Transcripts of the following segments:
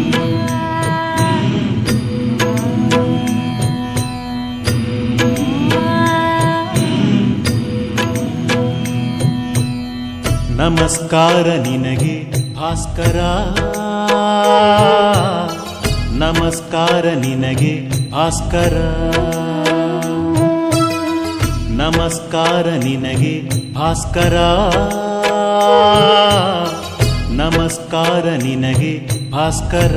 ನಮಸ್ಕಾರ ನಿನಗೆ ಭಾಸ್ಕರ ನಮಸ್ಕಾರ ನಿನಗೆ ಭಾಸ್ಕರ ನಮಸ್ಕಾರ ನಿನಗೆ ಭಾಸ್ಕರ ನಮಸ್ಕಾರ ನಿನಗೆ ಭಾಸ್ಕರ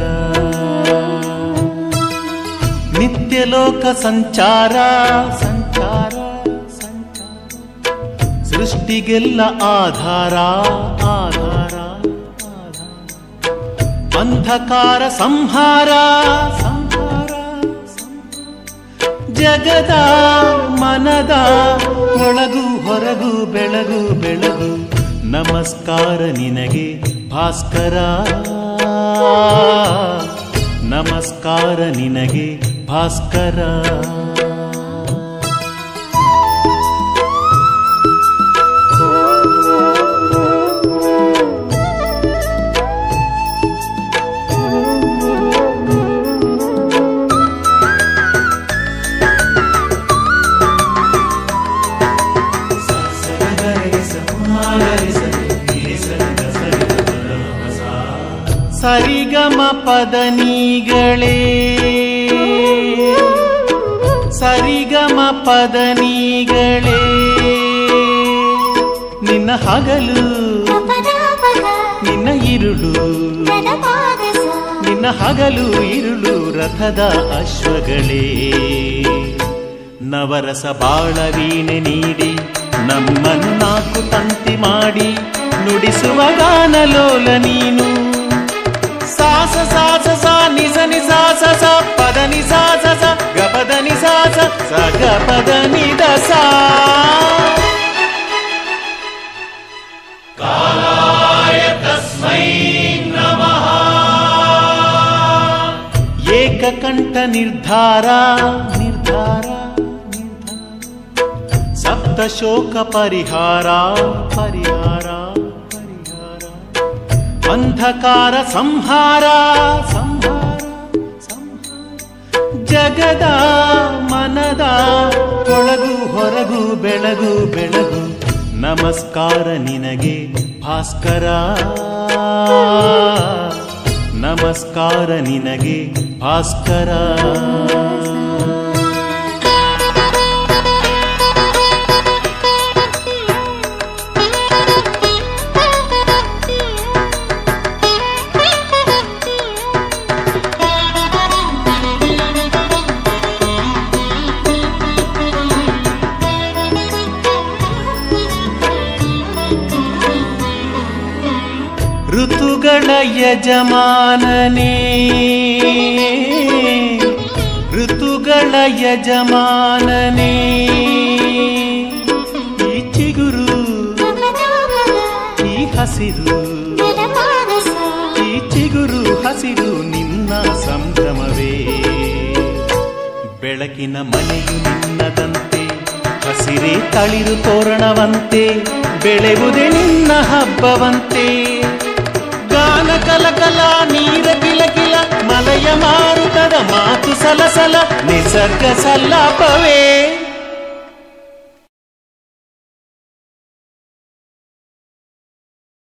ನಿತ್ಯಲೋಕ ಸಂಚಾರ ಸಂಚಾರ ಸಂಚಾರ ಸೃಷ್ಟಿಗೆಲ್ಲ ಆಧಾರ ಆಧಾರ ಆಧಾರ ಅಂಧಕಾರ ಸಂಹಾರ ಸಂಹಾರ ಜಗದ ಮನದ ಒಳಗು ಹೊರಗು ಬೆಳಗು ಬೆಳಗು ನಮಸ್ಕಾರ ನಿನಗೆ ಭಾಸ್ಕರ ನಮಸ್ಕಾರ ನಿನಗೆ ಭಾಸ್ಕರ ಸರಿಗಮ ಪದನಿಗಳೇ ಸರಿಗಮ ಪದನಿಗಳೇ ನಿನ್ನ ಹಗಲು ನಿನ್ನ ಇರುಳು ನಿನ್ನ ಹಗಲು ಇರುಳು ರಥದ ಅಶ್ವಗಳೇ ನವರಸ ಬಾಳ ವೀಣೆ ನೀಡಿ ನಮ್ಮನ್ನು ನಾಲ್ಕು ತಂತಿ ಮಾಡಿ ನುಡಿಸುವ ಗಾನಲೋಲ ನೀನು ಸಾಸ ಸಾಸ ಸಾ ನಿಸ ನಿ ಸಾಸ ಸ ಪದ ನಿ ಸಾಸ ಸ ಗ ಪದ ನಿ ಸಾಸ ಸ ಗ ಪದ ನಿ ದ ಸಾ ಏಕಕಂಠ ನಿರ್ಧಾರ ನಿರ್ಧಾರ ನಿರ್ಧಾರ ಸಪ್ತ ಶೋಕ ಪರಿಹಾರ ಪರಿಹಾರ ಪರಿಹಾರ ಅಂಧಕಾರ ಸಂಹಾರ ಸಂಹಾರ ಸಂಹಾರ ಜಗದ ಮನದ ಒಳಗು ಹೊರಗು ಬೆಳಗು ಬೆಳಗು ನಮಸ್ಕಾರ ನಿನಗೆ ಭಾಸ್ಕರ ನಮಸ್ಕಾರ ನಿನಗೆ ಭಾಸ್ಕರ ಋತುಗಳ ಯಜಮಾನನೇ ಋತುಗಳ ಯಜಮಾನನೇ ಈ ಚಿಗುರು ಈ ಹಸಿರು ಈ ಚಿಗುರು ಹಸಿರು ನಿನ್ನ ಸಂಭ್ರಮವೇ ಬೆಳಕಿನ ಮನೆಯು ನಿನ್ನದಂತೆ ಹಸಿರೇ ತಳಿರು ತೋರಣವಂತೆ ಬೆಳೆವುದೇ ನಿನ್ನ ಹಬ್ಬವಂತೆ ಗಾನ ಕಲಕಲ ನೀರ ಕಿಲಕಿಲ ಮಲಯ ಮಾರುತದ ಮಾತು ಸಲಸಲ ನಿಸರ್ಗ ಸಲ್ಲಾಪವೇ